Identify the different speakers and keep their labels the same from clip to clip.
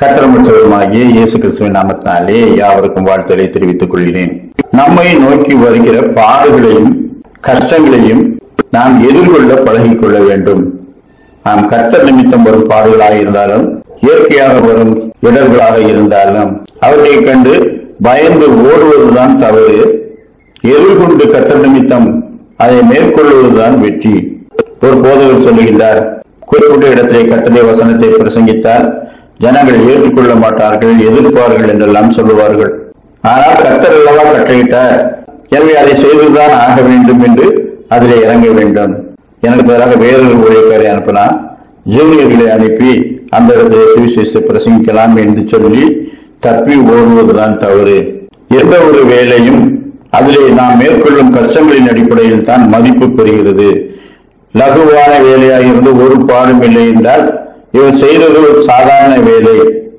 Speaker 1: கத்திரமற்றவருமாகிய இயேசு கிறிஸ்துவின் நாமத்தினாலே யாவருக்கும் வாழ்த்தலை தெரிவித்துக் கொள்கிறேன் நம்மை நோக்கி வருகிற பாடுகளையும் கஷ்டங்களையும் நாம் எதிர்கொள்ள பழகிக் கொள்ள வேண்டும் நாம் கர்த்தர் நிமித்தம் வரும் பாடுகளாக இருந்தாலும் இயற்கையாக வரும் இடர்களாக இருந்தாலும் அவற்றை கண்டு பயந்து ஓடுவதுதான் தவறு எதிர்கொண்டு கர்த்தர் நிமித்தம் அதை மேற்கொள்வதுதான் வெற்றி ஒரு போதகர் சொல்லுகின்றார் குறிப்பிட்ட இடத்திலே கர்த்தருடைய வசனத்தை பிரசங்கித்தால் ஜனங்கள் ஏற்றுக்கொள்ள மாட்டார்கள் எதிர்ப்பார்கள் என்றெல்லாம் சொல்லுவார்கள் ஆனால் கர்த்தர் அல்லவா கட்டளையிட்டார் எனவே அதை செய்துதான் ஆக வேண்டும் என்று அதிலே இறங்க வேண்டும் எனக்கு பதிலாக வேறொரு ஊழியக்காரை அனுப்பினா ஜூனியர்களை அனுப்பி அந்த இடத்திலே சுவிசேஷ பிரசங்கிக்கலாம் என்று சொல்லி தப்பி ஓடுவதுதான் தவறு எந்த ஒரு வேலையும் அதிலே நாம் மேற்கொள்ளும் கஷ்டங்களின் அடிப்படையில் தான் மதிப்பு பெறுகிறது லகுவான வேலையாக இருந்து ஒரு பாடும் இல்லை என்றால் இவன் செய்தது ஒரு சாதாரண வேலை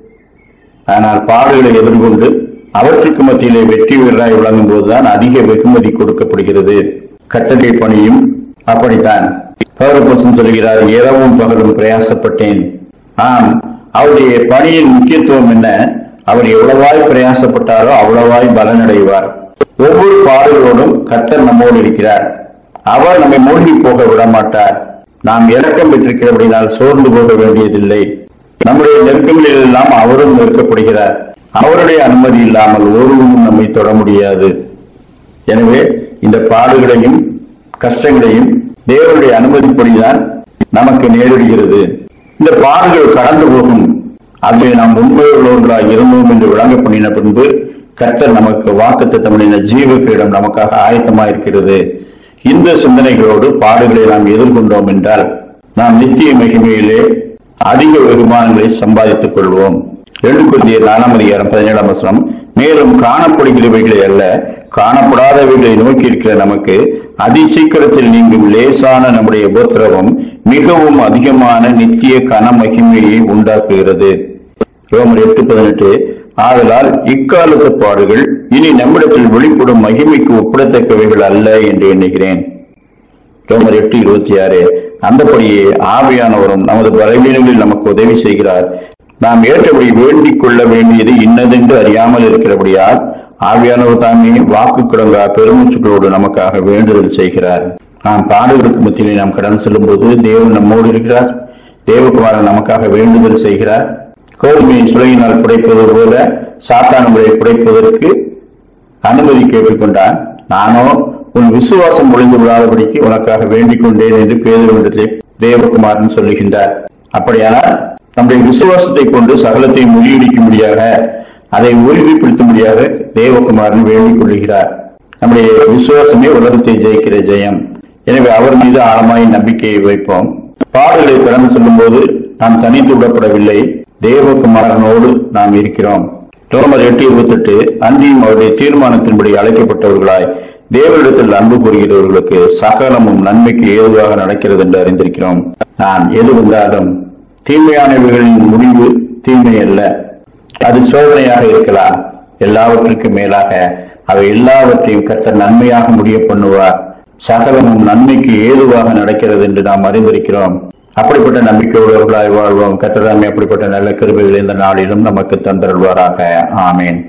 Speaker 1: ஆனால் பாடுகளை எதிர்கொண்டு அவற்றுக்கு மத்தியிலே வெற்றி வீரராய் விளங்கும் போதுதான் அதிக வெகுமதி கொடுக்கப்படுகிறது கட்டளை பணியும் அப்படித்தான் பௌரபோசன் சொல்கிறார் இரவும் பகலும் பிரயாசப்பட்டேன் ஆம் அவருடைய பணியின் முக்கியத்துவம் என்ன அவர் எவ்வளவாய் பிரயாசப்பட்டாரோ அவ்வளவாய் பலனடைவார் ஒவ்வொரு பாடலோடும் கர்த்தர் நம்மோடு இருக்கிறார் அவர் நம்மை மூழ்கி போக விட மாட்டார் நாம் இறக்கம் பெற்றிருக்கிறபடினால் சோர்ந்து போக வேண்டியதில்லை நம்முடைய நெருக்கங்களில் எல்லாம் அவரும் நெருக்கப்படுகிறார் அவருடைய அனுமதி இல்லாமல் ஒருவரும் நம்மை தொட முடியாது எனவே இந்த பாடுகளையும் கஷ்டங்களையும் தேவனுடைய அனுமதிப்படிதான் நமக்கு நேரிடுகிறது இந்த பாடுகள் கடந்து போகும் அதில் நாம் உண்மையுள்ளவர்களாக இருந்தோம் என்று விளங்க பண்ணின பின்பு கர்த்தர் நமக்கு வாக்கு பண்ணின ஜீவ கிரீடம் நமக்காக ஆயத்தமாக இருக்கிறது இந்த சிந்தனைகளோடு பாடுகளை நாம் எதிர்கொண்டோம் என்றால் நாம் நித்திய மகிமையிலே அதிக வெகுமானங்களை சம்பாதித்துக் கொள்வோம் ரெண்டு குருந்திய நாலாம் அதிகாரம் பதினேழாம் வசனம் மேலும் காணப்படுகிறவைகளை அல்ல காணப்படாதவைகளை நோக்கி இருக்கிற நமக்கு அதி சீக்கிரத்தில் நீங்கும் லேசான நம்முடைய உபத்திரவம் மிகவும் அதிகமான நித்திய கன மகிமையை உண்டாக்குகிறது ரோமர் எட்டு பதினெட்டு ஆதலால் இக்காலத்து பாடுகள் இனி நம்மிடத்தில் வெளிப்படும் மகிமைக்கு ஒப்பிடத்தக்கவைகள் அல்ல என்று எண்ணுகிறேன் ரோமர் எட்டு இருபத்தி ஆறு அந்தபடியே ஆவியானவரும் நமது பலவீனங்களில் நமக்கு உதவி செய்கிறார் நாம் ஏற்றபடி வேண்டிக் கொள்ள வேண்டியது இன்னதென்று அறியாமல் இருக்கிறபடியால் ஆவியானவர் தாமே வாக்கு கிடங்கா பெருமூச்சுகளோடு நமக்காக வேண்டுதல் செய்கிறார் நாம் பாடுகளுக்கு மத்தியிலே நாம் கடன் செல்லும் போது தேவன் நம்மோடு இருக்கிறார் தேவகுமாரன் நமக்காக வேண்டுதல் செய்கிறார் கோதுமையை சுளையினால் புடைப்பது போல சாத்தானுகளை புடைப்பதற்கு அனுமதி கேட்டுக்கொண்டான் நானோ உன் விசுவாசம் ஒளிந்து விடாதபடிக்கு உனக்காக வேண்டிக் கொண்டேன் என்று பேதவிடத்திலே தேவகுமாரன் சொல்லுகின்றார் அப்படியானால் நம்முடைய விசுவாசத்தை கொண்டு சகலத்தை முறியடிக்கும்படியாக அதை உறுதிப்படுத்தும்படியாக தேவகுமாரன் வேண்டிக் கொள்கிறார் நம்முடைய விசுவாசமே உலகத்தை ஜெயிக்கிற ஜெயம் எனவே அவர் மீது ஆழமாய் நம்பிக்கையை வைப்போம் பாடல்களை கடந்து செல்லும் போது நாம் தனித்து விடப்படவில்லை தேவகுமாரனோடு நாம் இருக்கிறோம் ரோமர் எட்டு இருபத்தி எட்டு அன்றியும் அவருடைய தீர்மானத்தின்படி அழைக்கப்பட்டவர்களாய் தேவனிடத்தில் அன்பு கூறுகிறவர்களுக்கு சகலமும் நன்மைக்கு ஏதுவாக நடக்கிறது என்று அறிந்திருக்கிறோம் நான் எது வந்தாலும் தீமையானவைகளின் முடிவு தீமை அல்ல அது சோதனையாக இருக்கலாம் எல்லாவற்றுக்கும் மேலாக அவை எல்லாவற்றையும் கர்த்தர் நன்மையாக முடிய பண்ணுவார் சகலமும் நன்மைக்கு ஏதுவாக நடக்கிறது என்று நாம் அறிந்திருக்கிறோம் அப்படிப்பட்ட நம்பிக்கையுள்ளவர்களாய் வாழ்வோம் கர்த்தர் தாமே அப்படிப்பட்ட நல்ல கிருபைகள் இந்த நாளிலும் நமக்கு தந்தருள்வாராக ஆமேன்